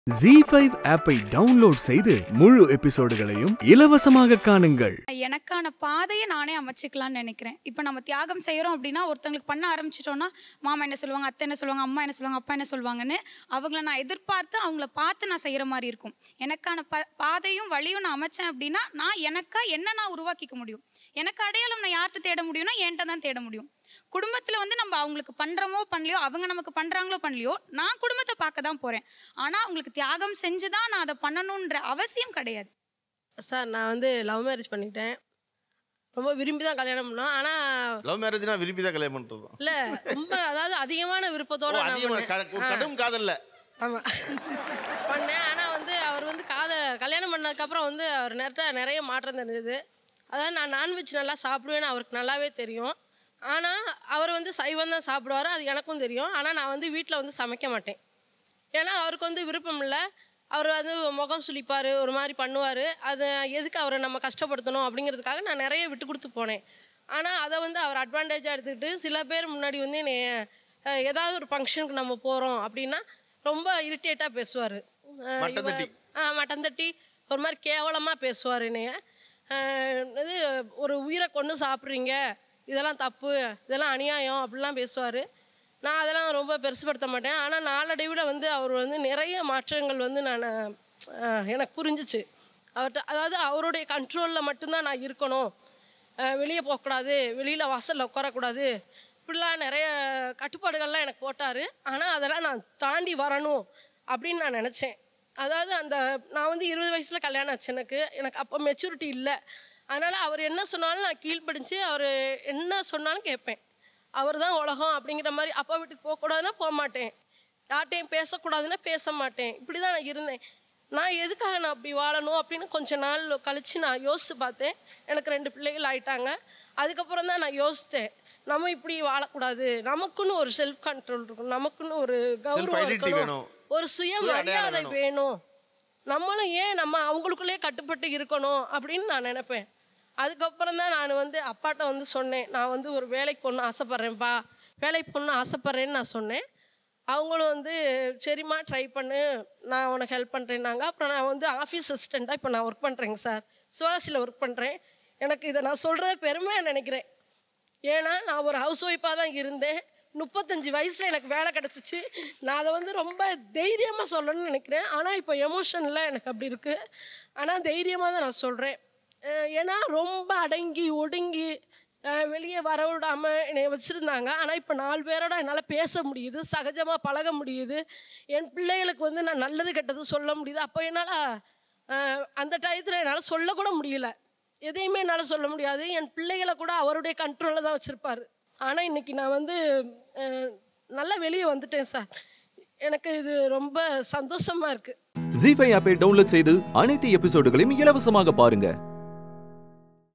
G five ஆப்பை download செய்து முழு எபிசோடுகளையும் இலவசமாக காணுங்கள் எனக்கான பாதையை நானே அமைச்சிக்கலாம்னு நினைக்கிறேன் இப்போ நம்ம தியாகம் செய்கிறோம் அப்படின்னா ஒருத்தவங்களுக்கு பண்ண ஆரம்பிச்சிட்டோம்னா மாமா என்ன சொல்லுவாங்க அத்தை என்ன சொல்லுவாங்க அம்மா என்ன சொல்லுவாங்க அப்பா என்ன சொல்லுவாங்கன்னு அவங்கள நான் எதிர்பார்த்து அவங்கள பார்த்து நான் செய்கிற மாதிரி இருக்கும் எனக்கான ப பாதையும் வழியும் நான் அமைச்சேன் அப்படின்னா நான் எனக்கா என்ன நான் உருவாக்கிக்க முடியும் எனக்கு அடையாளம் நான் யார்கிட்ட தேட முடியும்னா என்கிட்ட தான் தேட முடியும் குடும்பத்தில் வந்து நம்ம அவங்களுக்கு பண்ணுறோமோ பண்ணலையோ அவங்க நமக்கு பண்ணுறாங்களோ பண்ணலையோ நான் குடும்பத்தை பார்க்க தான் போகிறேன் ஆனால் அவங்களுக்கு தியாகம் செஞ்சு தான் நான் அதை பண்ணணுன்ற அவசியம் கிடையாது சார் நான் வந்து லவ் மேரேஜ் பண்ணிட்டேன் ரொம்ப விரும்பி தான் கல்யாணம் பண்ணோம் ஆனால் லவ் மேரேஜ்னா விரும்பி தான் கல்யாணம் பண்ணுறது தான் இல்லை ரொம்ப அதாவது அதிகமான விருப்பத்தோட நான் அதிகமாக பண்ணேன். ஒரு கடும் காதல்ல ஆமாம் பண்ணேன் ஆனால் வந்து அவர் வந்து காத கல்யாணம் பண்ணதுக்கப்புறம் வந்து அவர் நிறைய நிறைய மாற்றம் தெரிஞ்சது அதாவது நான் நான்வெஜ் நல்லா சாப்பிடுவேன்னு அவருக்கு நல்லாவே தெரியும் ஆனால் அவர் வந்து சைவம் தான் சாப்பிடுவார் அது எனக்கும் தெரியும் ஆனால் நான் வந்து வீட்டில் வந்து சமைக்க மாட்டேன் ஏன்னா அவருக்கு வந்து விருப்பம் இல்லை அவர் வந்து முகம் சுளிப்பார் ஒரு மாதிரி பண்ணுவார் அது எதுக்கு அவரை நம்ம கஷ்டப்படுத்தணும் அப்படிங்கிறதுக்காக நான் நிறைய விட்டு கொடுத்து போனேன் ஆனால் அதை வந்து அவர் அட்வான்டேஜாக எடுத்துக்கிட்டு சில பேர் முன்னாடி வந்து என்னை அஹ், ஏதாவது ஒரு ஃபங்க்ஷனுக்கு நம்ம போகிறோம் அப்படின்னா ரொம்ப இரிட்டேட்டாக பேசுவார் மட்டம் தட்டி. மட்டம் தட்டி ஒரு மாதிரி கேவலமாக பேசுவார் என்னைய அஹ், இது ஒரு உயிரை கொண்டு சாப்பிட்றீங்க இதெல்லாம் தப்பு இதெல்லாம் அநியாயம் அப்படிலாம் பேசுவார் நான் அதெல்லாம் ரொம்ப பெருசுப்படுத்த மாட்டேன் ஆனால் நாளடைவில் வந்து அவர் வந்து நிறைய மாற்றங்கள் வந்து நான் அஹ், எனக்கு புரிஞ்சிச்சு அவர்கிட்ட அதாவது அவருடைய கண்ட்ரோலில் மட்டும்தான் நான் இருக்கணும் வெளியே போகக்கூடாது வெளியில் வாசலில் உட்காரக்கூடாது இப்படிலாம் நிறைய கட்டுப்பாடுகள்லாம் எனக்கு போட்டார் ஆனால் அதெல்லாம் நான் தாண்டி வரணும் அப்படின்னு நான் நினச்சேன் அதாவது அந்த நான் வந்து இருபது வயசில் கல்யாணம் ஆச்சு எனக்கு எனக்கு அப்போ மெச்சூரிட்டி இல்லை அதனால் அவர் என்ன சொன்னாலும் நான் கீழ்ப்படிஞ்சு அவர் என்ன சொன்னாலும் கேட்பேன் அவர் தான் உலகம் அப்படிங்கிற மாதிரி அப்பா வீட்டுக்கு போகக்கூடாதுன்னா போக மாட்டேன் யார்கிட்டையும் பேசக்கூடாதுன்னா பேச மாட்டேன் இப்படி தான் நான் இருந்தேன் நான் எதுக்காக நான் அப்படி வாழணும் அப்படின்னு கொஞ்ச நாள் கழித்து நான் யோசித்து பார்த்தேன் எனக்கு ரெண்டு பிள்ளைகள் ஆயிட்டாங்க அதுக்கப்புறம் தான் நான் யோசித்தேன் நம்ம இப்படி வாழக்கூடாது நமக்குன்னு ஒரு செல்ஃப் கண்ட்ரோல் இருக்கும் நமக்குன்னு ஒரு கௌரவம் identity இருக்கணும் வேணும். ஒரு சுய சுய அடையாளம் மரியாதை வேணும். வேணும் நம்மளும் ஏன் நம்ம அவங்களுக்குள்ளே கட்டுப்பட்டு இருக்கணும் அப்படின்னு நான் நினைப்பேன் அதுக்கப்புறம் தான் நான் வந்து அப்பாட்ட வந்து சொன்னேன் நான் வந்து ஒரு வேலைக்கு போகணும்னு ஆசைப்பட்றேன்ப்பா வேலைக்கு போகணும்னு ஆசைப்பட்றேன்னு நான் சொன்னேன் அவங்களும் வந்து சரிம்மா ட்ரை பண்ணு நான் உனக்கு ஹெல்ப் பண்ணுறேன்னாங்க அப்புறம் நான் வந்து ஆஃபீஸ் அசிஸ்டண்ட்டாக இப்போ நான் ஒர்க் பண்ணுறேங்க சார் சிவாசியில் ஒர்க் பண்ணுறேன் எனக்கு இதை நான் சொல்கிறத பெருமையாக நினைக்கிறேன் ஏன்னா நான் ஒரு ஹவுஸ் ஒய்ஃபாக தான் இருந்தேன் முப்பத்தஞ்சு வயசில் எனக்கு வேலை கிடச்சிச்சு நான் அதை வந்து ரொம்ப தைரியமாக சொல்லணும்னு நினைக்கிறேன் ஆனால் இப்போ எமோஷனில் எனக்கு அப்படி இருக்குது ஆனால் தைரியமாக தான் நான் சொல்கிறேன் ஏன்னா ரொம்ப அடங்கி ஒடுங்கி அஹ், வெளியே வர விடாமல் என்னை வச்சுருந்தாங்க ஆனால் இப்போ நாலு பேரோட என்னால் பேச முடியுது சகஜமாக பழக முடியுது என் பிள்ளைகளுக்கு வந்து நான் நல்லது கெட்டது சொல்ல முடியுது அப்போ என்னால் அந்த டயத்தில் என்னால் சொல்லக்கூட முடியல எதையுமே என்னால் சொல்ல முடியாது என் பிள்ளைகளை கூட அவருடைய கண்ட்ரோலில் தான் வச்சுருப்பார் ஆனால் இன்னைக்கு நான் வந்து அஹ், நல்லா வெளியே வந்துட்டேன் சார் எனக்கு இது ரொம்ப சந்தோஷமாக இருக்குது ஜி ஃபைவ் ஆப்பை டவுன்லோட் செய்து அனைத்து எபிசோடுகளையும் இலவசமாக பாருங்க